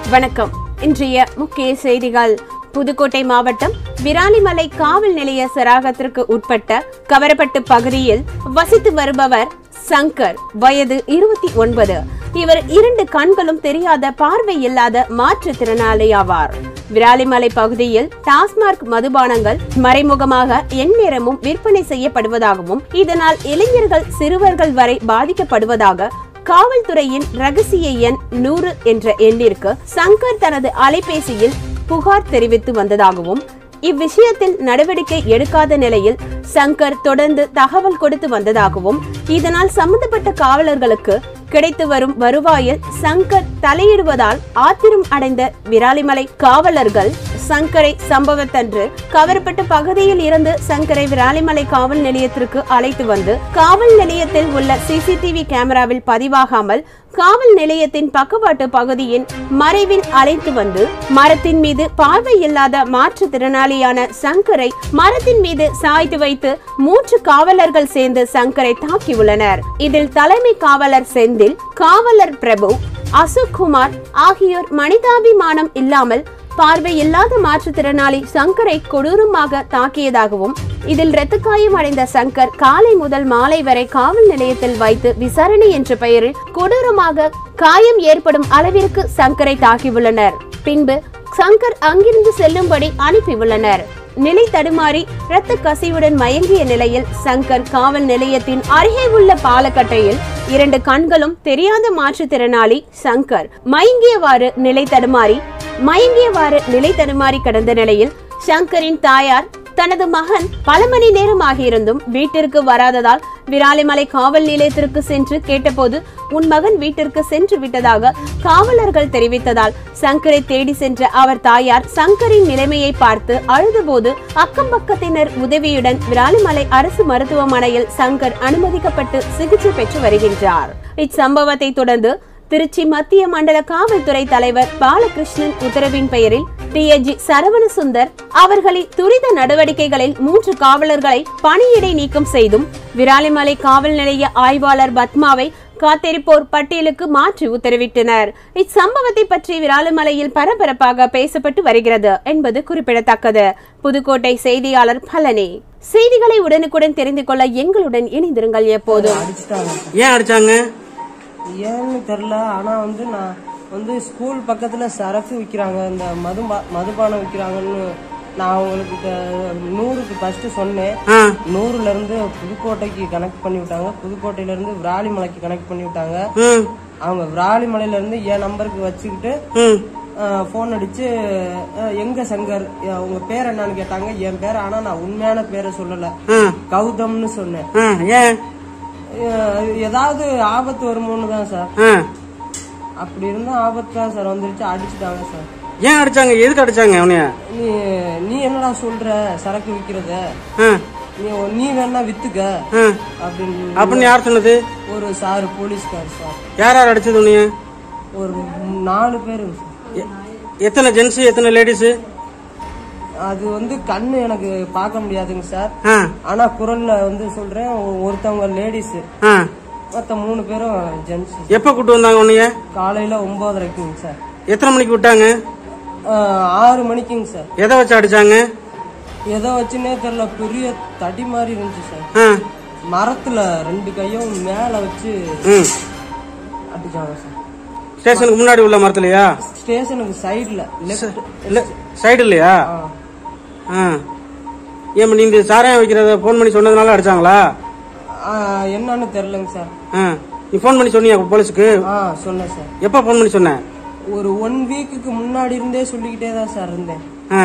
வணக்கம் இன்றைய முக்கிய செய்திகள் புதுக்கோட்டை மாவட்டம் விராலிமலை காவல் நிலைய சராகத்திற்கு உட்பட்ட கவரப்பட்டு பகுதியில் வசித்து வருபவர் சங்கர் வயது இருபத்தி ஒன்பது இவர் இரண்டு கண்களும் தெரியாத பார்வை இல்லாத மாற்றுத்திறனாளி ஆவார் விராலிமலை பகுதியில் டாஸ்மார்க் மதுபானங்கள் மறைமுகமாக எந்நேரமும் விற்பனை செய்யப்படுவதாகவும் இதனால் இளைஞர்கள் சிறுவர்கள் வரை பாதிக்கப்படுவதாக காவல்துறையின் ரகசிய எண் நூறு என்ற எண்ணிற்கு சங்கர் தனது அலைபேசியில் புகார் தெரிவித்து வந்ததாகவும் இவ்விஷயத்தில் நடவடிக்கை எடுக்காத நிலையில் சங்கர் தொடர்ந்து தகவல் கொடுத்து வந்ததாகவும் இதனால் சம்பந்தப்பட்ட காவலர்களுக்கு கிடைத்து வரும் வருவாயில் சங்கர் தலையிடுவதால் ஆத்திரம் அடைந்த விராலிமலை காவலர்கள் சங்கரை சம்பவத்தன்று கவரப்பட்ட பகுதியில் இருந்து சங்கரை விராலிமலை காவல் நிலையத்திற்கு அழைத்து வந்து காவல் நிலையத்தில் உள்ள சிசிடிவி கேமராவில் பதிவாகாமல் காவல் நிலையத்தின் பக்கவாட்டு பகுதியின் மறைவில் அழைத்து வந்து மரத்தின் மீது பார்வை இல்லாத மாற்றுத்திறனாளியான சங்கரை மரத்தின் மீது சாய்த்து வைத்து மூன்று காவலர்கள் சேர்ந்து சங்கரை தாக்கியுள்ளனர் இதில் தலைமை காவலர் செந்தில் காவலர் பிரபு அசோக் குமார் ஆகியோர் மனிதாபிமானம் இல்லாமல் பார்வை இல்லாத மாற்றுத்திறனாளி சங்கரை கொடூரமாக தாக்கியதாகவும் இதில் இரத்தக்காயம் அடைந்த சங்கர் காலை முதல் மாலை வரை காவல் நிலையத்தில் வைத்து விசாரணை என்ற பெயரில் கொடூரமாக காயம் ஏற்படும் அளவிற்கு சங்கரை தாக்கியுள்ளனர் பின்பு சங்கர் அங்கிருந்து செல்லும்படி அனுப்பியுள்ளனர் நிலை தடுமாறி இரத்த கசிவுடன் மயங்கிய நிலையில் சங்கர் காவல் நிலையத்தின் அருகே உள்ள பாலக்கட்டையில் இரண்டு கண்களும் தெரியாத மாற்றுத்திறனாளி சங்கர் மயங்கியவாறு நிலை தடுமாறி மயங்கியவாறு நிலை தடுமாறி கிடந்த நிலையில் சங்கரின் தாயார் தனது மகன் பல மணி நேரம் ஆகியிருந்தும் வீட்டிற்கு வராததால் விராலிமலை காவல் நிலையத்திற்கு சென்று கேட்டபோது உன் மகன் வீட்டிற்கு சென்று விட்டதாக காவலர்கள் தெரிவித்ததால் சங்கரை தேடி சென்ற அவர் தாயார் சங்கரின் நிலைமையை பார்த்து அழுதபோது அக்கம் பக்கத்தினர் உதவியுடன் விராலிமலை அரசு மருத்துவமனையில் சங்கர் அனுமதிக்கப்பட்டு சிகிச்சை பெற்று வருகின்றார் இச்சம்பவத்தை தொடர்ந்து திருச்சி மத்திய மண்டல காவல்துறை தலைவர் பாலகிருஷ்ணன் உத்தரவின் பெயரில் டிஐஜி சரவணசுந்தர் அவர்களை துரித நடவடிக்கைகளில் மூன்று காவலர்களை பணியிடை நீக்கம் செய்தும் விராலிமலை காவல் நிலைய ஆய்வாளர் பத்மாவை காத்திருப்போர் பட்டியலுக்கு மாற்றி உத்தரவிட்டனர் இச்சம்பவத்தை பற்றி விராலிமலையில் பரபரப்பாக பேசப்பட்டு வருகிறது என்பது குறிப்பிடத்தக்கது புதுக்கோட்டை செய்தியாளர் பழனி செய்திகளை உடனுக்குடன் தெரிந்து கொள்ள எங்களுடன் இணைந்திருங்கள் எப்போதும் அடிச்சிட்டாங்க ஏன் அடிச்சாங்க ஏன்னு தெரில ஆனா வந்து நான் வந்து ஸ்கூல் பக்கத்துல சரக்கு விற்கிறாங்க இந்த மது மதுபானம் விற்கிறாங்கன்னு நான் அவங்களுக்கு க- நூறுக்கு ஃபர்ஸ்ட் சொன்னேன் ஆ நூறுல இருந்து புதுக்கோட்டைக்கு கனெக்ட் பண்ணி விட்டாங்க புதுக்கோட்டையில இருந்து விராலிமலைக்கு கனெக்ட் பண்ணி விட்டாங்க ம் அவங்க விராலிமலையில இருந்து என் நம்பருக்கு வச்சுக்கிட்டு ம் ஃபோன் அடிச்சு அஹ், எங்க சங்கர் அஹ், உங்க பேர் என்னன்னு கேட்டாங்க என் பேர் ஆனா நான் உண்மையான பேரை சொல்லல ஆ கௌதம்னு சொன்னேன் ஆ ஏன் அஹ், ஏதாவது ஆபத்து வருமோன்னு தான் சார் ஆ அப்படி இருந்தா ஆபத்து தான் சார் வந்துருச்சு அடிச்சுட்டாங்க சார் ஏன் அடிச்சாங்க எதுக்கு அடிச்சாங்க அவனைய நீ நீ என்னடா சொல்ற சரக்கு விக்கிறத ஆ நீ நீ வேணா வித்துக்க ஆ அப்படின்னு அப்படின்னு யார் சொன்னது ஒரு சார் போலீஸ்கார் சார் யார் யார் அடிச்சது உன்னைய ஒரு நாலு பேருங்க சார் எ- எத்தனை ஜென்ஸ் எத்தனை லேடிஸ் அது வந்து கண்ணு எனக்கு பார்க்க முடியாதுங்க சார் ஆ ஆனா குரல்ல வந்து சொல்றேன் ஒ- ஒருத்தவங்க லேடிஸ் ஆ மத்த மூணு பேரும் ஜென்ஸ் எப்ப கூட்டு வந்தாங்க உன்னைய காலையில ஒன்பதரைக்குங்க சார் எத்தனை மணிக்கு விட்டாங்க ஆஹ், ஆறு மணிக்குங்க சார் எதை வச்சு அடிச்சாங்க எதை வச்சுன்னே தெரியல பெரிய தடி மாதிரி இருந்துச்சு சார் ஆ மரத்துல ரெண்டு கையும் மேல வச்சு ம் அடிச்சாங்க சார் ஸ்டேஷனுக்கு முன்னாடி உள்ள மரத்துலயா ஸ்டேஷனுக்கு சைடுல லெஃப்ட் இல்ல சைடு இல்லையா ஆ ஏன் நீ இந்த சாராயம் வைக்கிறத ஃபோன் பண்ணி சொன்னதுனால அடிச்சாங்களா என்னன்னு தெரியலங்க சார் ஆ நீ ஃபோன் பண்ணி சொன்னியா போலீஸுக்கு ஆ சொன்னேன் சார் எப்போ ஃபோன் பண்ணி சொன்ன ஒரு ஒன் வீக்குக்கு முன்னாடி இருந்தே சொல்லிக்கிட்டே தான் சார் இருந்தேன் ஆ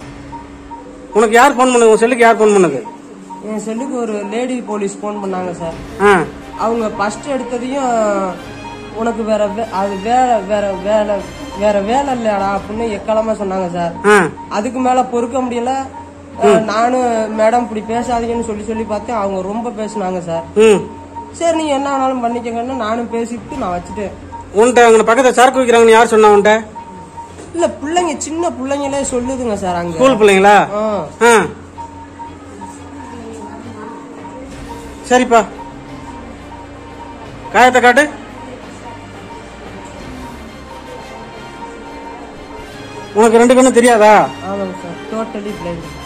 உனக்கு யார் ஃபோன் பண்ணது உன் செல்லுக்கு யார் ஃபோன் பண்ணது என் செல்லுக்கு ஒரு லேடி போலீஸ் ஃபோன் பண்ணாங்க சார் ஆ அவங்க ஃபர்ஸ்ட் எடுத்ததையும் உனக்கு வேற வே- அது வேலை வேற வேலை வேற வேலை இல்லையாடா அப்படின்னு எக்காலமா சொன்னாங்க சார் ஆ அதுக்கு மேல பொறுக்க முடியல அஹ், நானும் மேடம் இப்படி பேசாதீங்கன்னு சொல்லி சொல்லி பார்த்தேன் அவங்க ரொம்ப பேசுனாங்க சார் ம் சரி நீ என்ன வேணாலும் பண்ணிக்கங்கன்னு நானும் பேசிட்டு நான் வச்சுட்டேன் உன்கிட்ட அங்கே பக்கத்தில் சரக்கு வைக்கிறாங்கன்னு யார் சொன்னா உன்கிட்ட இல்ல பிள்ளைங்க சின்ன பிள்ளைங்களே சொல்லுதுங்க சார் அங்க ஸ்கூல் பிள்ளைங்களா ஆ. ஆ சரிப்பா காயத்தை காட்டு உனக்கு ரெண்டு கண்ணு தெரியாதா ஆமாங்க சார் டோட்டலி பிளைண்ட்